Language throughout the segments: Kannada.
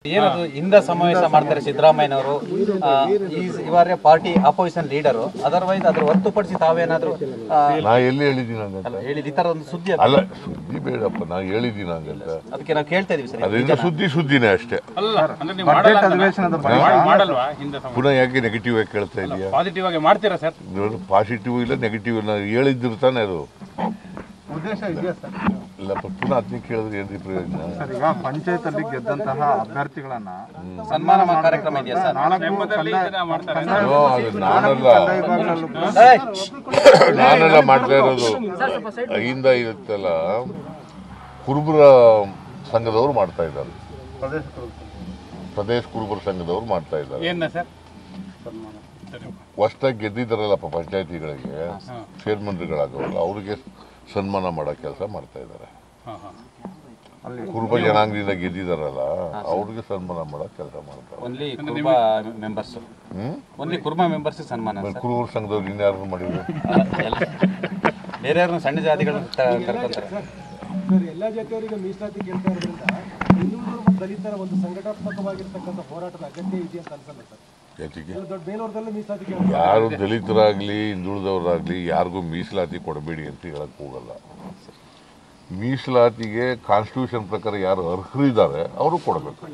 ಏನದು ಇಂದ ಸಮಾವೇಶ ಮಾಡ್ತಾರೆ ಸಿದ್ದರಾಮಯ್ಯನವರು ಇವರೇ ಪಾರ್ಟಿ ಅಪೋಸಿಷನ್ ಲೀಡರು ಅದರ್ವೈಸ್ ಅದ್ರ ಹೊರತುಪಡಿಸಿ ತಾವೇನಾದ್ರೂ ಆ, ನಾ ಎಲ್ಲಿ ಹೇಳಿದ್ದೀನಿ ಹಂಗಂತ ಹೇಳಿದ ಈ ತರ ಒಂದು ಸುದ್ದಿ ಅದು. ಅಲ್ಲ ಸುದ್ದಿ ಬೇಡಪ್ಪ ನಾ ಹೇಳಿದ್ದೀನಿ ಹಂಗಂತ ಅದಕ್ಕೆ ನಾವು ಕೇಳ್ತಾ ಇದೀವಿ ಸರ್ ಅದರಿಂದ ಸುದ್ದಿ ಸುದ್ದಿನೇ ಅಷ್ಟೇ ಅಲ್ಲ ಅಂದ್ರೆ ನೀವು ಮಾಡಲ್ಲ ಅಂತ ಮಾಡಲ್ವಾ ಹಿಂದೆ ಪುನಃ ಯಾಕೆ ನೆಗೆಟಿವ್ ಆಗಿ ಕೇಳ್ತಾ ಇದೆಯಾ ಪಾಸಿಟಿವ್ ಆಗಿ ಮಾಡ್ತೀರಾ ಸರ್ ಪಾಸಿಟಿವ್ ಇಲ್ಲ ನೆಗೆಟಿವ್ ಇಲ್ಲ ಹೇಳಿದ್ರು ತಾನೇ ಅದು ಉದ್ದೇಶ ಇದೆಯಾ ಸರ್ ಇಲ್ಲ ಪುನಃ ಅದನ್ನ ಕೇಳಿದ್ರೆ ಏನ್ರಿ ಪ್ರಯೋಜನ ಸರ್ ಈಗ ಪಂಚಾಯತ್ ಅಲ್ಲಿ ಗೆದ್ದಂತಹ ಅಭ್ಯರ್ಥಿಗಳನ್ನ ಸನ್ಮಾನ ಮಾ- ಕಾರ್ಯಕ್ರಮ ಇದೆಯಾ ಸರ್ ನಾಲ್ಕು ನೆಮ್ಮದಲ್ಲಿ ಇದನ್ನ ಮಾಡ್ತಾರೆ ನೋ, ಅದು ನಾನಲ್ಲ ವಿಭಾಗದಲ್ಲೂ ಕೂಡ ಏಯ್! ನಾನೆಲ್ಲ ಮಾಡ್ತಾ ಇರೋದು ಅಹಿಂದ ಇರುತ್ತಲ್ಲ ಕುರುಬರ ಸಂಘದವ್ರು ಮಾಡ್ತಾ ಇದ್ದಾರೆ ಪ್ರದೇಶ ಕುರಿತು. ಪ್ರದೇಶ ಕುರುಬರ ಸಂಘದವ್ರು ಮಾಡ್ತಾ ಇದ್ದಾರೆ ಏನ ಸರ್ ಸನ್ಮಾನ ಸರಿ ಹೊಸ್ದಾಗಿ ಗೆದ್ದಿದ್ದಾರಲ್ಲಪ್ಪ ಪಂಚಾಯತಿಗಳಿಗೆ ಚೇರ್ಮನ್ರುಗಳಾಗವಲ್ಲ ಅವ್ರಿಗೆ ಸನ್ಮಾನ ಮಾಡೋ ಕೆಲಸ ಮಾಡ್ತಾ ಇದ್ದಾರೆ ಹಾಂ ಹಾಂ ಕುರುಬ ಜನಾಂಗದಿಂದ ಗೆದ್ದಿದಾರಲ್ಲ ಅವ್ರಿಗೆ ಸನ್ಮಾನ ಮಾಡೋ ಕೆಲಸ ಮಾಡ್ತಾರೆ only Kurma members hmm only Kurma members ಸನ್ಮಾನ ಸರ್ ಕುರುಬರ ಸಂಘದವ್ರು ಇನ್ಯಾರು ಮಾಡಿದ್ರು ಬೇರೆಯವ್ರನ್ನ ಸಣ್ಣ ಜಾತಿಗಳನ್ನ ತ- ಕರ್ಕೊಂತಾರೆ ಸರ್ ಎಲ್ಲ ಜಾತಿಯವರಿಗೆ ಮೀಸಲಾತಿ ಕೇಳ್ತಾ ಇರೋದ್ರಿಂದ ಹಿಂದುಳಿದವರು ಮತ್ತು ದಲಿತರ ಒಂದು ಸಂಘಟನಾತ್ಮಕವಾಗಿರ್ತಕ್ಕಂಥ ಹೋರಾಟದ ಅಗತ್ಯ ಇದೆ ಅಂತ ಅನ್ಸಲ್ಲ ಸರ್ ಜೊತೆಗೆ ಇದು ದೊಡ್ಡ ಬೇಲೂರದಲ್ಲೂ ಮೀಸಲಾತಿ ಕೇಳ್ತಾರೆ ಯಾರು ದಲಿತರಾಗ್ಲಿ ಹಿಂದುಳಿದವರಾಗ್ಲಿ ಯಾರಿಗೂ ಮೀಸಲಾತಿ ಕೊಡಬೇಡಿ ಅಂತ ಹೇಳಕ್ ಹೋಗಲ್ಲ ಮೀಸಲಾತಿಗೆ ಕಾನ್ಸ್ಟಿಟ್ಯೂಷನ್ ಪ್ರಕಾರ ಯಾರು ಅರ್ಹರಿದ್ದಾರೆ ಅವರು ಕೊಡಬೇಕು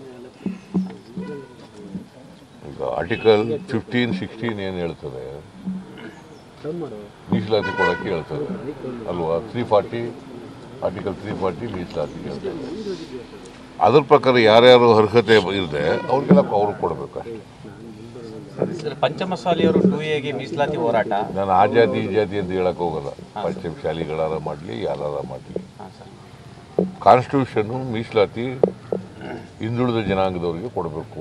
ಈಗ ಆರ್ಟಿಕಲ್ ಫಿಫ್ಟೀನ್ ಸಿಕ್ಸ್ಟೀನ್ ಏನು ಹೇಳ್ತದೆ ಮೀಸಲಾತಿ ಕೊಡೋಕ್ಕೆ ಹೇಳ್ತದೆ ಅಲ್ವಾ three forty article three forty ಮೀಸಲಾತಿ ಹೇಳ್ತದೆ ಅದ್ರ ಪ್ರಕಾರ ಯಾರ್ಯಾರು ಅರ್ಹತೆ ಇದೆ ಅವ್ರಿಗೆಲ್ಲ ಅವರು ಕೊಡಬೇಕು ಅಷ್ಟೇ ಸರ್ ಪಂಚಮಸಾಲಿಯವರು ಟೂ ಎಗೆ ಮೀಸಲಾತಿ ಹೋರಾಟ ನಾನು ಆ ಜಾತಿ ಈ ಜಾತಿ ಅಂತ ಹೇಳಕ್ ಹೋಗಲ್ಲ ಪಶ್ಚಿಮ ಶಾಲಿಗಳಾರ ಮಾಡಲಿ ಯಾರಾರ ಮಾಡಲಿ ಹಾಂ ಸರ್ ಕಾನ್ಸ್ಟಿಟ್ಯೂಷನ್ನು ಮೀಸಲಾತಿ ಹಿಂದುಳಿದ ಜನಾಂಗದವರಿಗೆ ಕೊಡಬೇಕು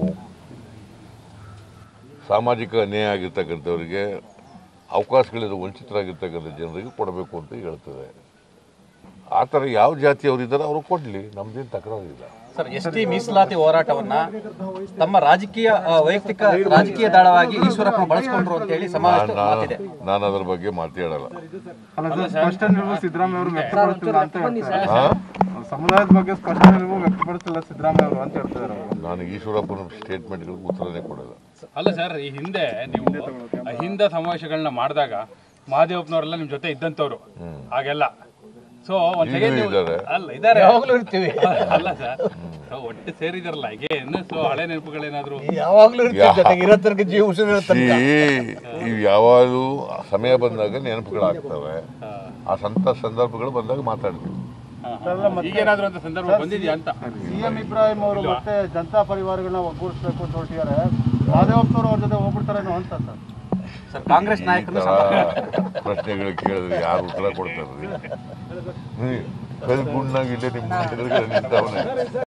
ಸಾಮಾಜಿಕ ಅನ್ಯಾಯ ಆಗಿರ್ತಕ್ಕಂಥವರಿಗೆ ಅವಕಾಶಗಳಿಂದ ವಂಚಿತರಾಗಿರ್ತಕ್ಕಂಥ ಜನರಿಗೆ ಕೊಡಬೇಕು ಅಂತ ಹೇಳ್ತದೆ ಆ ಥರ ಯಾವ ಜಾತಿಯವರಿದ್ದಾರೆ ಅವರು ಕೊಡಲಿ ನಮ್ದೇನು ತಕರಾರಿಲ್ಲ ಸರ್ ಎಸ್ ಟಿ ಮೀಸಲಾತಿ ಹೋರಾಟವನ್ನ ತಮ್ಮ ರಾಜಕೀಯ ಆ, ವೈಯಕ್ತಿಕ ರಾಜಕೀಯ ದಾಳವಾಗಿ ಈಶ್ವರಪ್ಪ ಬಳಸ್ಕೊಂಡ್ರು ಅಂತ ಹೇಳಿ ಸಮಾಜ ಮಾತಿದೆ ನಾನು ಅದ್ರ ಬಗ್ಗೆ ಮಾತಾಡಲ್ಲ ಅಲ್ಲ ಸರ್ ಸ್ಪಷ್ಟ ನಿಲುವು ಸಿದ್ದರಾಮಯ್ಯ ಅವರು ವ್ಯಕ್ತಪಡಿಸಿಲ್ಲ ಅಂತ ಹೇಳ್ತಾರೆ ಹಾ? ಸಮುದಾಯದ ಬಗ್ಗೆ ಸ್ಪಷ್ಟ ನಿಲುವು ವ್ಯಕ್ತಪಡಿಸಿಲ್ಲ ಸಿದ್ದರಾಮಯ್ಯ ಅವರು ಅಂತ ಹೇಳ್ತಿದ್ದಾರೆ ಅವರು ನಾನು ಈಶ್ವರಪ್ಪನ ಸ್ಟೇಟ್ಮೆಂಟ್ಗಳಿಗೆ ಉತ್ತರನೇ ಕೊಡಲ್ಲ ಅಲ್ಲ ಸರ್ ಈ ಹಿಂದೆ ನೀವು ಅಹಿಂದ ಸಮಾವೇಶಗಳನ್ನ ಮಾಡಿದಾಗ ಮಹಾದೇವಪ್ಪನವರೆಲ್ಲ ನಿಮ್ ಜೊತೆ ಇದ್ದಂತವ್ರು ಹಾಗೆಲ್ಲ ಸೊ ಒಂದ್ ಈಗಲೂ ಸೆಕೆಂಡ್ ನೀವು ಇದ್ದಾರೆ. ಅಲ್ಲ ಇದಾರೆ ಯಾವಾಗಲೂ ಇರ್ತೀವಿ ಅಲ್ಲ ಸರ್ ಸೊ ಒಟ್ಟು ಸೇರಿದಾರಲ್ಲ ಈಗ ಏನು ಸೊ ಹಳೆ ನೆನಪುಗಳೇನಾದ್ರು ಇವು ಯಾವಾಗಲೂ ಸಮಯ ಬಂದಾಗ ನೆನಪುಗಳಾಗ್ತವೆ ಆ ಸಂತ ಸಂದರ್ಭಗಳು ಬಂದಾಗ ಮಾತಾಡ್ತೀವಿ ಈಗೇನಾದ್ರೂ ಅಂತ ಸಂದರ್ಭ ಬಂದಿದ್ಯಾ ಅಂತ ಸಿಎಂ ಇಬ್ರಾಹಿಂ ಅವರು ಮತ್ತೆ ಜನತಾ ಪರಿವಾರಗಳನ್ನ ಒಗ್ಗೂಡಿಸಬೇಕು ಅಂತ ಹೊರಟಿದ್ದಾರೆ ಮಾದೇವಪ್ಪನವರು ಅವ್ರ ಜೊತೆ ಹೋಗ್ಬಿಡ್ತಾರೇನೋ ಅಂತ ಸರ್ ಸರ್ ಕಾಂಗ್ರೆಸ್ ನಾಯಕರು ಈ ಥರ ಪ್ರಶ್ನೆಗಳು ಕೇಳಿದ್ರೆ ಯಾರು ಉತ್ತರ ಕೊಡ್ತಾರ್ರಿ ಕಲ್ಗುಣ್ಣಾಗಿಲ್ಲೇ ನಿಮ್ಮ ಎದುರುಗಡೆ ನಿಂತವನೇ